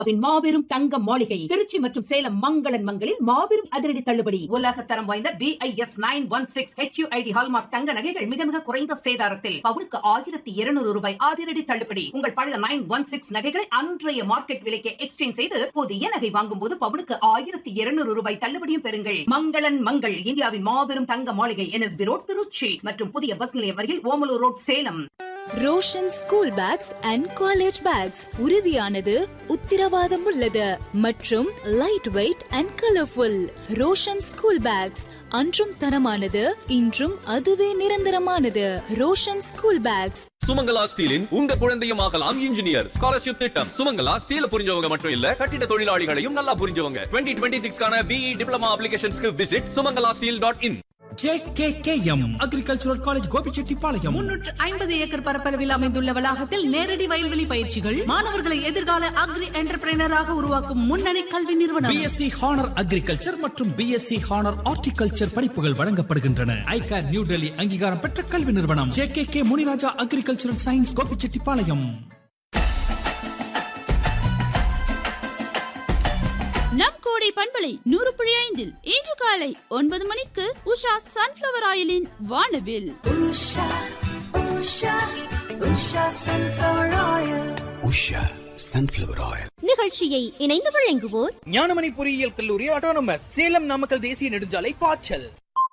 இந்தியாவின் மாபெரும் தங்க மாளிகை திருச்சி மற்றும் சேலம் மங்களன் மங்களில் மாபெரும் அதிரடி தள்ளுபடி உலக தரம் வாய்ந்த BIS nine one six HUID hallmark தங்க நகைகள் மிக மிக குறைந்த சேதாரத்தில் பவுனுக்கு ஆயிரத்தி இருநூறு ரூபாய் அதிரடி தள்ளுபடி உங்கள் பழைய நைன் ஒன் சிக்ஸ் நகைகளை அன்றைய மார்க்கெட் விலைக்கு எக்ஸ்சேஞ்ச் செய்து புதிய நகை வாங்கும் போது பவுனுக்கு ஆயிரத்தி இருநூறு ரூபாய் தள்ளுபடியும் பெறுங்கள் மங்களன் மங்கள் இந்தியாவின் மாபெரும் தங்க மாளிகை என்எஸ்பி ரோட் திருச்சி மற்றும் புதிய பஸ் நிலையம் அருகில் Omalur road Salem Roshan school bags and college bags உறுதியானது உத்திரவாதம் உள்ளது மற்றும் light weight and colourful Roshan school bags அன்றும் தரமானது இன்றும் அதுவே நிரந்தரமானது ரோஷன் ஸ்கூல் பேக்ஸ் சுமங்கலா ஸ்டீலின் உங்க குழந்தையும் ஆகலாம் இன்ஜினியர் ஸ்காலர்ஷிப் திட்டம் சுமங்கலா ஸ்டீல புரிஞ்சவங்க மட்டும் இல்ல கட்டிட தொழிலாளிகளையும் நல்லா புரிஞ்சவங்க டுவெண்ட்டி டுவெண்ட்டி சிக்ஸ்க்கான பிஇ டிப்ளமா அப்ளிகேஷன்ஸ்க்கு visit Sumangala steel dot in JKKM agricultural college Gobichettipalayam முன்னூற்று ஐம்பது ஏக்கர் பரப்பளவில் அமைந்துள்ள வளாகத்தில் நேரடி வயல்வெளி பயிற்சிகள் மாணவர்களை எதிர்கால அக்ரி என்டர்பிரைனராக உருவாக்கும் முன்னணி கல்வி நிறுவனம் பிஎஸ்சி ஹானர் அக்ரிகல்ச்சர் மற்றும் பிஎஸ்சி ஹானர் ஹார்டிகல்ச்சர் படிப்புகள் வழங்கப்படுகின்றன ஐகார் நியூ டெல்லி அங்கீகாரம் பெற்ற கல்வி நிறுவனம் JKK Muniraja agricultural science Gobichettipalayam நம் கோடை பண்பலை நூறு புள்ளி ஐந்தில் இன்று காலை ஒன்பது மணிக்கு உஷா சன்ஃபிளவர் ஆயிலின் வானவில் உஷா சன்ஃபிளவர் ஆயில் நிகழ்ச்சியை இணைந்து வழங்குவோர் ஞானமணி பொறியியல் கல்லூரி ஆட்டோனமஸ் சேலம் நாமக்கல் தேசிய நெடுஞ்சாலை பாய்ச்சல்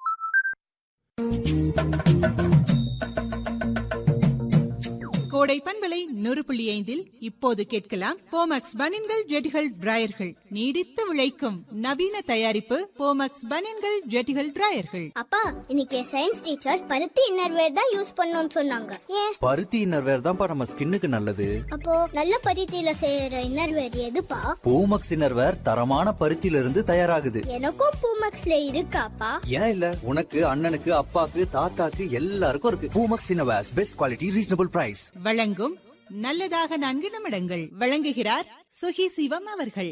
கோடை பண்பலை நூறு புள்ளி ஐந்தில் இப்போது கேட்கலாம் போமக்ஸ் பனின்கள் ஜெட்டிகள் டிராயர்கள் நீடித்து உழைக்கும் நவீன தயாரிப்பு போமக்ஸ் பனின்கள் ஜெட்டிகள் டிராயர்கள் அப்பா இன்னைக்கு சயின்ஸ் டீச்சர் பருத்தி இன்னர்வேர் தான் யூஸ் பண்ணணும்னு சொன்னாங்க ஏன் பருத்தி இன்னர்வேர் தான்ப்பா நம்ம ஸ்கின்னுக்கு நல்லது அப்போ நல்ல பருத்தியில செய்யற இன்னர்வேர் எதுப்பா பூமக்ஸ் இன்னர்வேர் தரமான பருத்தியில இருந்து தயாராகுது எனக்கும் பூமக்ஸ்ல இருக்காப்பா ஏன் இல்ல உனக்கு அண்ணனுக்கு அப்பாக்கு தாத்தாக்கு எல்லாருக்கும் இருக்கு Poomex innerwears best quality reasonable price வழங்கும் நல்லதாக நான்கு நிமிடங்கள் வழங்குகிறார் சுகி சிவம் அவர்கள்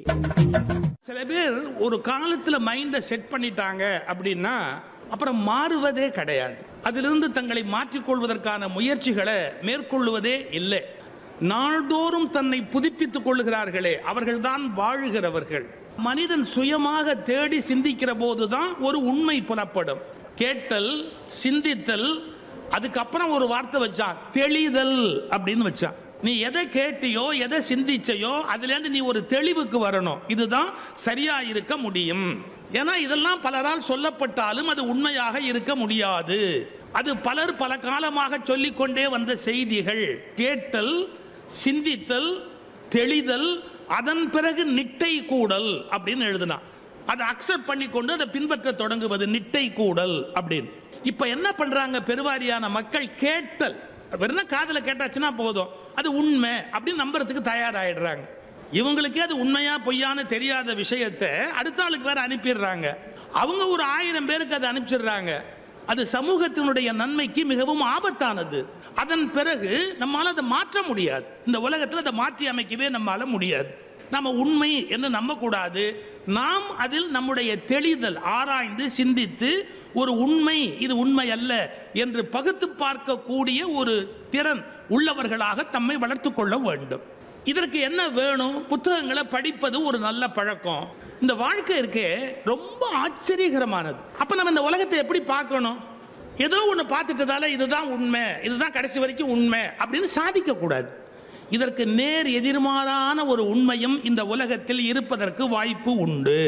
சில பேர் ஒரு காலத்தில் மைண்டை செட் பண்ணிட்டாங்க அப்படின்னா அப்புறம் மாறுவதே கிடையாது அதிலிருந்து தங்களை மாற்றிக்கொள்வதற்கான முயற்சிகளை மேற்கொள்வதே இல்லை நாள்தோறும் தன்னை புதுப்பித்துக் கொள்ளுகிறார்களே அவர்கள்தான் வாழுகிறவர்கள் மனிதன் சுயமாக தேடி சிந்திக்கிற போதுதான் ஒரு உண்மை புலப்படும் கேட்டல் சிந்தித்தல் அதுக்கப்புறம் ஒரு வார்த்தை வச்சான் தெளிதல் அப்படின்னு வச்சான் நீ எதை கேட்டியோ எதை சிந்திச்சையோ அதுலேருந்து நீ ஒரு தெளிவுக்கு வரணும் இதுதான் சரியா இருக்க முடியும் ஏன்னா இதெல்லாம் பலரால் சொல்லப்பட்டாலும் அது உண்மையாக இருக்க முடியாது அது பலர் பல காலமாக சொல்லிக்கொண்டே வந்த செய்திகள் கேட்டல் சிந்தித்தல் தெளிதல் அதன் பிறகு நிட்டை கூடல் அப்படின்னு எழுதினான் அதை அக்செப்ட் பண்ணிக்கொண்டு அதை பின்பற்ற தொடங்குவது நிட்டை கூடல் அப்படின்னு இப்ப என்ன பண்றாங்க பெருவாரியான மக்கள் கேட்டல் வெறும் காதுல கேட்டாச்சுன்னா போதும் அது உண்மை அப்படின்னு நம்புறதுக்கு தயாராயிடுறாங்க இவங்களுக்கே அது உண்மையா பொய்யான்னு தெரியாத விஷயத்தை அடுத்த ஆளுக்கு வேற அனுப்பிடுறாங்க அவங்க ஒரு ஆயிரம் பேருக்கு அதை அனுப்பிச்சிடுறாங்க அது சமூகத்தினுடைய நன்மைக்கு மிகவும் ஆபத்தானது அதன் பிறகு நம்மால அதை மாற்ற முடியாது இந்த உலகத்தில் அதை மாற்றி அமைக்கவே நம்மால முடியாது நம்ம உண்மை என்று நம்பக்கூடாது நாம் அதில் நம்முடைய தெளிதல் ஆராய்ந்து சிந்தித்து ஒரு உண்மை இது உண்மை அல்ல என்று பகுத்து பார்க்கக்கூடிய ஒரு திறன் உள்ளவர்களாக தம்மை வளர்த்து கொள்ள வேண்டும் இதற்கு என்ன வேணும் புத்தகங்களை படிப்பது ஒரு நல்ல பழக்கம் இந்த வாழ்க்கை இருக்கே ரொம்ப ஆச்சரியகரமானது அப்ப நம்ம இந்த உலகத்தை எப்படி பார்க்கணும் ஏதோ ஒன்று பார்த்துட்டதால இதுதான் உண்மை இதுதான் கடைசி வரைக்கும் உண்மை அப்படின்னு சாதிக்க கூடாது இதற்கு நேர் எதிர்மாறான ஒரு உண்மையும் இந்த உலகத்தில் இருப்பதற்கு வாய்ப்பு உண்டு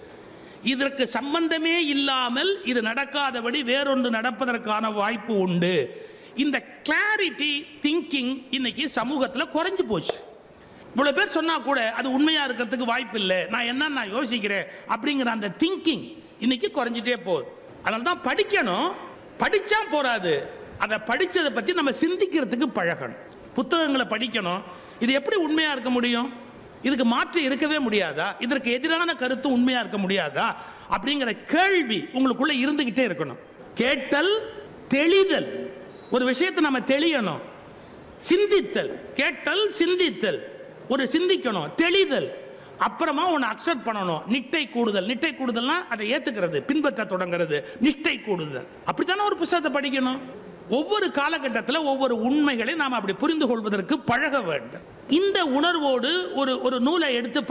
இதற்கு சம்பந்தமே இல்லாமல் இது நடக்காதபடி வேறொன்று நடப்பதற்கான வாய்ப்பு உண்டு இந்த கிளாரிட்டி திங்கிங் இன்னைக்கு சமூகத்தில் குறைஞ்சு போச்சு இவ்வளவு பேர் சொன்னா கூட அது உண்மையா இருக்கிறதுக்கு வாய்ப்பு இல்லை நான் என்ன நான் யோசிக்கிறேன் அப்படிங்கிற அந்த திங்கிங் இன்னைக்கு குறைஞ்சிட்டே போகுது அதனால தான் படிக்கணும் படிச்சா போறாது அதை படிச்சதை பத்தி நம்ம சிந்திக்கிறதுக்கு பழகணும் புத்தகங்களை படிக்கணும் இது எப்படி உண்மையா இருக்க முடியும் இதுக்கு மாற்று இருக்கவே முடியாதா இதற்கு எதிரான கருத்து உண்மையா இருக்க முடியாதா அப்படிங்கிற கேள்வி உங்களுக்குள்ள இருந்துகிட்டே இருக்கணும் கேட்டல் தெளிதல் ஒரு விஷயத்தை நம்ம தெளியணும் சிந்தித்தல் கேட்டல் சிந்தித்தல் ஒரு சிந்திக்கணும் தெளிதல் அப்புறமா ஒன்று அக்செப்ட் பண்ணணும் நிட்டை கூடுதல் நிட்டை கூடுதல்னா அதை ஏத்துக்கிறது பின்பற்ற தொடங்குறது நிஷ்டை கூடுதல் அப்படித்தானே ஒரு புத்தகத்தை படிக்கணும் ஒவ்வொரு காலகட்டத்தில் ஒவ்வொரு உண்மைகளை நாம் அப்படி புரிந்து கொள்வதற்கு பழக வேண்டும் இந்த உணர்வோடு ஒரு ஒரு நூலை எடுத்து